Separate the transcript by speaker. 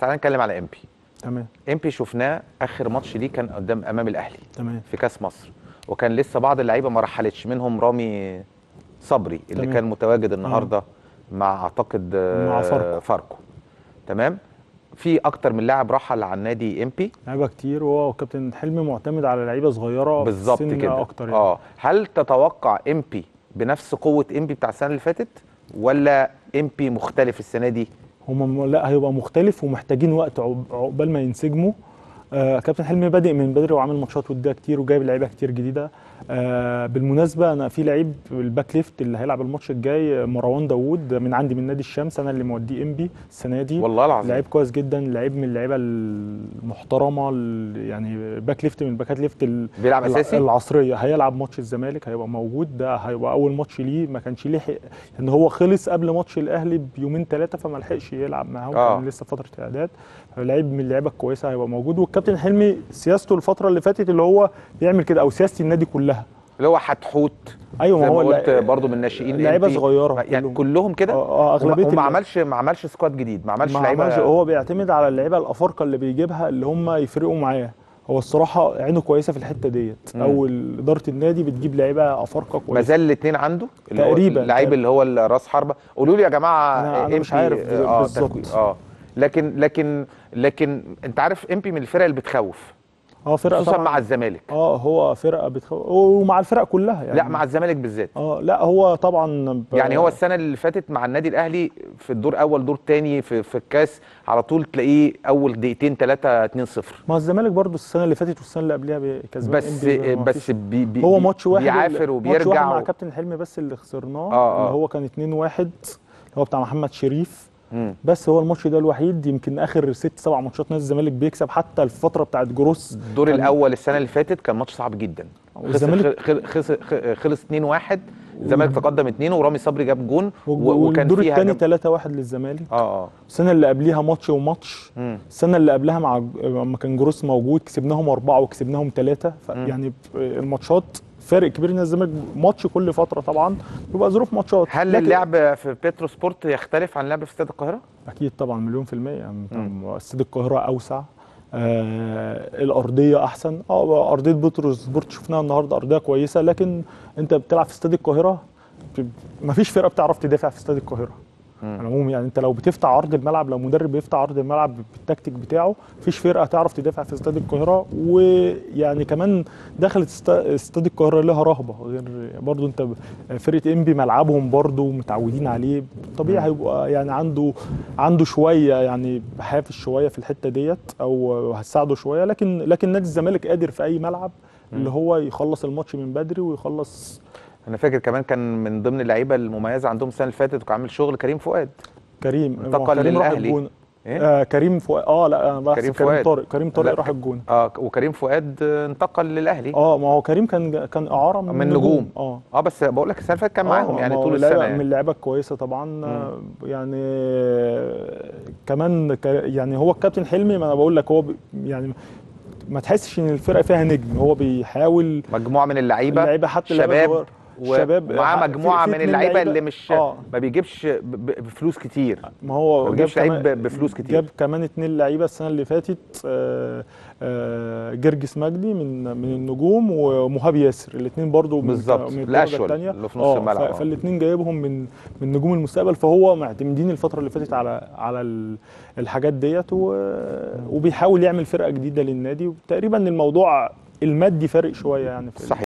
Speaker 1: تعالى نتكلم على امبي
Speaker 2: تمام
Speaker 1: امبي شفناه اخر ماتش ليه كان قدام امام الاهلي
Speaker 2: تمام
Speaker 1: في كاس مصر وكان لسه بعض اللعيبه ما رحلتش منهم رامي صبري اللي
Speaker 2: تمام.
Speaker 1: كان متواجد النهارده مع اعتقد آه،
Speaker 2: مع فاركو.
Speaker 1: فاركو تمام في اكتر من لاعب رحل عن نادي امبي
Speaker 2: لعيبه كتير وهو كابتن حلمي معتمد على لعيبه صغيره
Speaker 1: بالظبط
Speaker 2: سن
Speaker 1: كده
Speaker 2: اكتر يعني
Speaker 1: اه هل تتوقع امبي بنفس قوه امبي بتاع السنه اللي فاتت ولا امبي مختلف السنه دي
Speaker 2: هم لا هيبقى مختلف ومحتاجين وقت عقب- عقبال ما ينسجموا آه كابتن حلمي بادئ من بدري وعامل ماتشات وديه كتير وجايب لعيبه كتير جديده آه بالمناسبه انا في لعيب الباك ليفت اللي هيلعب الماتش الجاي مروان داوود من عندي من نادي الشمس انا اللي موديه انبي السنه دي
Speaker 1: والله العظيم
Speaker 2: لعيب كويس جدا لعيب من اللعيبه المحترمه ال- يعني باك ليفت من الباكات ليفت ال-
Speaker 1: بيلعب
Speaker 2: الع-
Speaker 1: اساسي
Speaker 2: العصريه هيلعب ماتش الزمالك هيبقى موجود ده هيبقى اول ماتش ليه ما كانش لحق ان هو خلص قبل ماتش الاهلي بيومين ثلاثه فما لحقش يلعب معاهم
Speaker 1: آه.
Speaker 2: كان لسه فتره اعداد لعيب من اللعيبه الكويسه هيبقى موجود والكابتن حلمي سياسته الفتره اللي فاتت اللي هو بيعمل كده او سياسه النادي كلها
Speaker 1: اللي هو حتحوت
Speaker 2: ايوه
Speaker 1: زي
Speaker 2: ما
Speaker 1: ما
Speaker 2: هو
Speaker 1: قلت
Speaker 2: اللع-
Speaker 1: برضه من الناشئين
Speaker 2: لعيبه
Speaker 1: MP.
Speaker 2: صغيره
Speaker 1: يعني
Speaker 2: كلهم.
Speaker 1: كلهم كده
Speaker 2: اه اه اغلبيه
Speaker 1: وما
Speaker 2: ال-
Speaker 1: عملش ما عملش سكواد جديد ما عملش
Speaker 2: ما
Speaker 1: لعيبه
Speaker 2: عملش هو بيعتمد على اللعيبه الافارقه اللي بيجيبها اللي هم يفرقوا معاه هو الصراحه عينه كويسه في الحته ديت
Speaker 1: مم.
Speaker 2: او اداره النادي بتجيب لعيبه افارقه
Speaker 1: ما
Speaker 2: كويسه
Speaker 1: زال الاثنين عنده اللي هو
Speaker 2: تقريباً.
Speaker 1: اللعيب اللي هو راس حربه قولوا لي يا جماعه
Speaker 2: أنا- أنا مش
Speaker 1: MP
Speaker 2: عارف
Speaker 1: اه
Speaker 2: بالظبط.
Speaker 1: تكوين- اه لكن لكن لكن انت عارف امبي من الفرق اللي بتخوف
Speaker 2: اه فرقه
Speaker 1: خصوصا
Speaker 2: طبعا
Speaker 1: مع الزمالك
Speaker 2: اه هو فرقه بتخوف ومع الفرق كلها يعني
Speaker 1: لا مع الزمالك بالذات
Speaker 2: اه لا هو طبعا ب...
Speaker 1: يعني هو السنه اللي فاتت مع النادي الاهلي في الدور اول دور تاني في في الكاس على طول تلاقيه اول دقيقتين ثلاثه 2 0
Speaker 2: ما الزمالك برضو السنه اللي فاتت والسنه اللي قبلها بي- كسبان
Speaker 1: بس
Speaker 2: إنبي ما
Speaker 1: بس
Speaker 2: فيش-
Speaker 1: بي بي
Speaker 2: هو
Speaker 1: بي-
Speaker 2: ماتش واحد
Speaker 1: بيعافر
Speaker 2: ماتش واحد
Speaker 1: وبيرجع
Speaker 2: مع
Speaker 1: و...
Speaker 2: كابتن حلمي بس اللي خسرناه
Speaker 1: آه، آه.
Speaker 2: اللي هو كان 2 1 اللي هو بتاع محمد شريف
Speaker 1: مم.
Speaker 2: بس هو الماتش ده الوحيد يمكن اخر ست سبع ماتشات نادي الزمالك بيكسب حتى الفتره بتاعت جروس
Speaker 1: الدور
Speaker 2: كان-
Speaker 1: الاول السنه اللي فاتت كان ماتش صعب جدا
Speaker 2: والزمالك-
Speaker 1: خلص خلص خلص 2 1 الزمالك تقدم 2 ورامي صبري جاب جون و- وكان
Speaker 2: والدور
Speaker 1: فيها
Speaker 2: الثاني
Speaker 1: جاب-
Speaker 2: 3 1 للزمالك
Speaker 1: اه اه
Speaker 2: السنه اللي قبليها ماتش وماتش
Speaker 1: مم.
Speaker 2: السنه اللي قبلها مع لما كان جروس موجود كسبناهم اربعه وكسبناهم ثلاثه
Speaker 1: مم.
Speaker 2: يعني الماتشات فارق كبير ان الزمالك ماتش كل فتره طبعا بيبقى ظروف ماتشات
Speaker 1: هل
Speaker 2: لكن-
Speaker 1: اللعب في بيترو سبورت يختلف عن اللعب في استاد القاهره؟
Speaker 2: اكيد طبعا مليون في الميه يعني
Speaker 1: مم.
Speaker 2: استاد القاهره اوسع آه الارضيه احسن اه ارضيه بطرس سبورت شفناها النهارده ارضيه كويسه لكن انت بتلعب في استاد القاهره ما فيش فرقه بتعرف تدافع في استاد القاهره
Speaker 1: مم.
Speaker 2: على العموم يعني انت لو بتفتح عرض الملعب لو مدرب بيفتح عرض الملعب بالتكتيك بتاعه مفيش فرقه تعرف تدافع في استاد القاهره ويعني كمان دخلت است- استاد القاهره لها رهبه غير برضو انت ب- فرقه انبي ملعبهم برضو متعودين عليه طبيعي هيبقى يعني عنده عنده شويه يعني حافز شويه في الحته ديت او هتساعده شويه لكن لكن نادي الزمالك قادر في اي ملعب اللي هو يخلص الماتش من بدري ويخلص
Speaker 1: انا فاكر كمان كان من ضمن اللعيبه المميزه عندهم السنه اللي فاتت وكان عامل شغل كريم فؤاد
Speaker 2: كريم ما هو
Speaker 1: انتقل
Speaker 2: كريم راح
Speaker 1: للأهلي.
Speaker 2: الجون
Speaker 1: ايه؟
Speaker 2: آه كريم فؤاد اه لا انا بحسب
Speaker 1: كريم
Speaker 2: كريم,
Speaker 1: فؤاد.
Speaker 2: طارق كريم طارق
Speaker 1: لا،
Speaker 2: راح الجون
Speaker 1: اه وكريم فؤاد آه، انتقل للاهلي
Speaker 2: اه ما هو كريم كان كان اعاره من,
Speaker 1: من نجوم.
Speaker 2: اه
Speaker 1: اه بس بقول لك السنه اللي فاتت كان معاهم
Speaker 2: آه،
Speaker 1: يعني
Speaker 2: ما هو
Speaker 1: طول
Speaker 2: لعيبة
Speaker 1: السنه
Speaker 2: من
Speaker 1: يعني.
Speaker 2: اللعيبه الكويسه طبعا آه، يعني آه، كمان ك- يعني هو الكابتن حلمي ما انا بقول لك هو بي- يعني ما تحسش ان الفرقه فيها نجم هو بيحاول
Speaker 1: مجموعه من اللعيبه
Speaker 2: اللعيبه حتى اللعيبه
Speaker 1: شباب
Speaker 2: صغيرة.
Speaker 1: و-
Speaker 2: شباب
Speaker 1: ومعاه
Speaker 2: في-
Speaker 1: مجموعه
Speaker 2: في
Speaker 1: من
Speaker 2: اتنين
Speaker 1: اللعيبه
Speaker 2: لعيبة-
Speaker 1: اللي مش
Speaker 2: آه.
Speaker 1: ما بيجيبش ب- ب- بفلوس كتير
Speaker 2: ما هو
Speaker 1: ما
Speaker 2: جاب
Speaker 1: بيجيبش لعيب
Speaker 2: كمان
Speaker 1: ب- بفلوس كتير.
Speaker 2: جاب كمان اتنين لعيبه السنه اللي فاتت آه، آه، جرجس مجدي من من النجوم ومهاب ياسر الاثنين برضو من
Speaker 1: بالظبط.
Speaker 2: من الدرجه
Speaker 1: الأشول
Speaker 2: الثانيه
Speaker 1: اللي في نص الملعب، آه.
Speaker 2: فالاثنين جايبهم من من نجوم المستقبل فهو معتمدين الفتره اللي فاتت على على ال- الحاجات ديت و- وبيحاول يعمل فرقه جديده للنادي وتقريبا الموضوع المادي فارق شويه يعني في
Speaker 1: صحيح